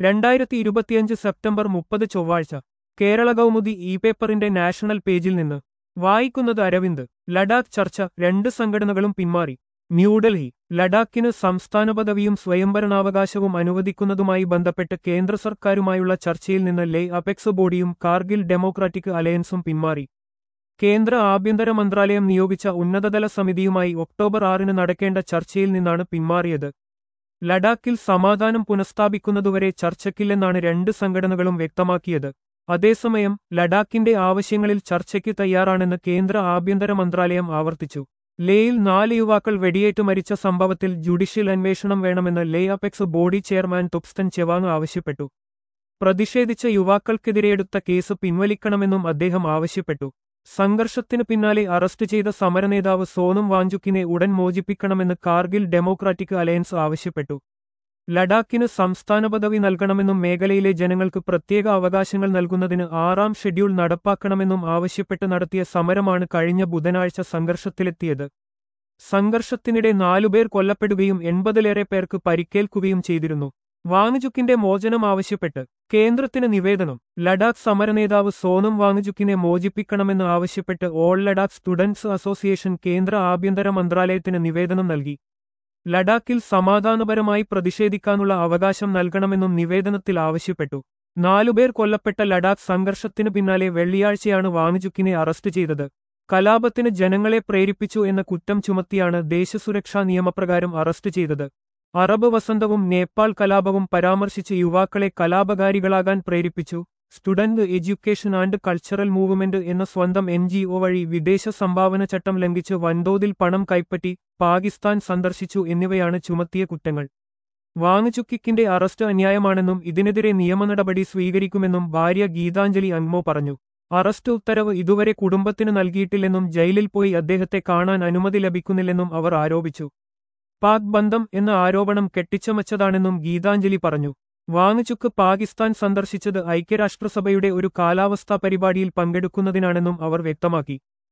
രണ്ടായിരത്തി ഇരുപത്തിയഞ്ച് സെപ്റ്റംബർ മുപ്പത് ചൊവ്വാഴ്ച കേരള കൗമുദി ഇ പേപ്പറിന്റെ നാഷണൽ പേജിൽ നിന്ന് വായിക്കുന്നത് അരവിന്ദ് ലഡാക്ക് ചർച്ച രണ്ട് സംഘടനകളും പിന്മാറി ന്യൂഡൽഹി ലഡാക്കിന് സംസ്ഥാന പദവിയും സ്വയംഭരണാവകാശവും അനുവദിക്കുന്നതുമായി ബന്ധപ്പെട്ട് കേന്ദ്ര സർക്കാരുമായുള്ള ചർച്ചയിൽ നിന്ന് ലേ അപെക്സ് ബോഡിയും കാർഗിൽ ഡെമോക്രാറ്റിക് അലയൻസും പിന്മാറി കേന്ദ്ര ആഭ്യന്തര മന്ത്രാലയം നിയോഗിച്ച ഉന്നതതല സമിതിയുമായി ഒക്ടോബർ ആറിന് നടക്കേണ്ട ചർച്ചയിൽ നിന്നാണ് പിന്മാറിയത് ലഡാക്കിൽ സമാധാനം പുനഃസ്ഥാപിക്കുന്നതുവരെ ചർച്ചയ്ക്കില്ലെന്നാണ് രണ്ട് സംഘടനകളും വ്യക്തമാക്കിയത് അതേസമയം ലഡാക്കിന്റെ ആവശ്യങ്ങളിൽ ചർച്ചയ്ക്ക് തയ്യാറാണെന്ന് കേന്ദ്ര ആഭ്യന്തര മന്ത്രാലയം ആവർത്തിച്ചു ലേയിൽ നാല് യുവാക്കൾ വെടിയേറ്റ് മരിച്ച സംഭവത്തിൽ ജുഡീഷ്യൽ അന്വേഷണം വേണമെന്ന് Leh apex body chairman Thupstan Chhewang ആവശ്യപ്പെട്ടു പ്രതിഷേധിച്ച യുവാക്കൾക്കെതിരെയെടുത്ത കേസ് പിൻവലിക്കണമെന്നും അദ്ദേഹം ആവശ്യപ്പെട്ടു സംഘർഷത്തിനു പിന്നാലെ അറസ്റ്റ് ചെയ്ത സമരനേതാവ് സോനം വാഞ്ചുക്കിനെ ഉടൻ മോചിപ്പിക്കണമെന്ന് കാർഗിൽ ഡെമോക്രാറ്റിക് അലയൻസ് ആവശ്യപ്പെട്ടു ലഡാക്കിന് സംസ്ഥാന പദവി നൽകണമെന്നും മേഖലയിലെ ജനങ്ങൾക്ക് പ്രത്യേക അവകാശങ്ങൾ നൽകുന്നതിന് ആറാം ഷെഡ്യൂൾ നടപ്പാക്കണമെന്നും ആവശ്യപ്പെട്ട് നടത്തിയ സമരമാണ് കഴിഞ്ഞ ബുധനാഴ്ച സംഘർഷത്തിലെത്തിയത് സംഘർഷത്തിനിടെ നാലുപേർ കൊല്ലപ്പെടുകയും എൺപതിലേറെ പേർക്ക് പരിക്കേൽക്കുകയും ചെയ്തിരുന്നു വാങ്ങുചുക്കിന്റെ മോചനം ആവശ്യപ്പെട്ട് കേന്ദ്രത്തിന് നിവേദനം ലഡാക്ക് സമരനേതാവ് സോനം വാങ്ങുചുക്കിനെ മോചിപ്പിക്കണമെന്ന് ആവശ്യപ്പെട്ട് ഓൾ ലഡാക്ക് സ്റ്റുഡൻസ് അസോസിയേഷൻ കേന്ദ്ര ആഭ്യന്തര മന്ത്രാലയത്തിന് നിവേദനം നൽകി ലഡാക്കിൽ സമാധാനപരമായി പ്രതിഷേധിക്കാനുള്ള അവകാശം നൽകണമെന്നും നിവേദനത്തിൽ ആവശ്യപ്പെട്ടു നാലുപേർ കൊല്ലപ്പെട്ട ലഡാക്ക് സംഘർഷത്തിനു പിന്നാലെ വെള്ളിയാഴ്ചയാണ് വാങ്ങുചുക്കിനെ അറസ്റ്റ് ചെയ്തത് കലാപത്തിന് ജനങ്ങളെ പ്രേരിപ്പിച്ചു എന്ന കുറ്റം ചുമത്തിയാണ് ദേശസുരക്ഷാ നിയമപ്രകാരം അറസ്റ്റ് ചെയ്തത് അറബ് വസന്തവും നേപ്പാൾ കലാപവും പരാമർശിച്ച് യുവാക്കളെ കലാപകാരികളാകാൻ പ്രേരിപ്പിച്ചു student education and cultural movement എന്ന സ്വന്തം എൻ ജി ഒ വഴി വിദേശ സംഭാവന ചട്ടം ലംഘിച്ച് വൻതോതിൽ പണം കൈപ്പറ്റി പാകിസ്ഥാൻ സന്ദർശിച്ചു എന്നിവയാണ് ചുമത്തിയ കുറ്റങ്ങൾ വാങ്ങുചുക്കിക്കിന്റെ അറസ്റ്റ് അന്യായമാണെന്നും ഇതിനെതിരെ നിയമനടപടി സ്വീകരിക്കുമെന്നും ഭാര്യ ഗീതാഞ്ജലി അങ്മോ പറഞ്ഞു അറസ്റ്റ് ഉത്തരവ് ഇതുവരെ കുടുംബത്തിന് നൽകിയിട്ടില്ലെന്നും ജയിലിൽ പോയി അദ്ദേഹത്തെ കാണാൻ അനുമതി ലഭിക്കുന്നില്ലെന്നും അവർ ആരോപിച്ചു പാക് ബന്ധം എന്ന ആരോപണം കെട്ടിച്ചമച്ചതാണെന്നും ഗീതാഞ്ജലി പറഞ്ഞു വാങ്ങുചുക്ക് പാകിസ്ഥാൻ സന്ദർശിച്ചത് ഐക്യരാഷ്ട്രസഭയുടെ ഒരു കാലാവസ്ഥാ പരിപാടിയിൽ പങ്കെടുക്കുന്നതിനാണെന്നും അവർ വ്യക്തമാക്കി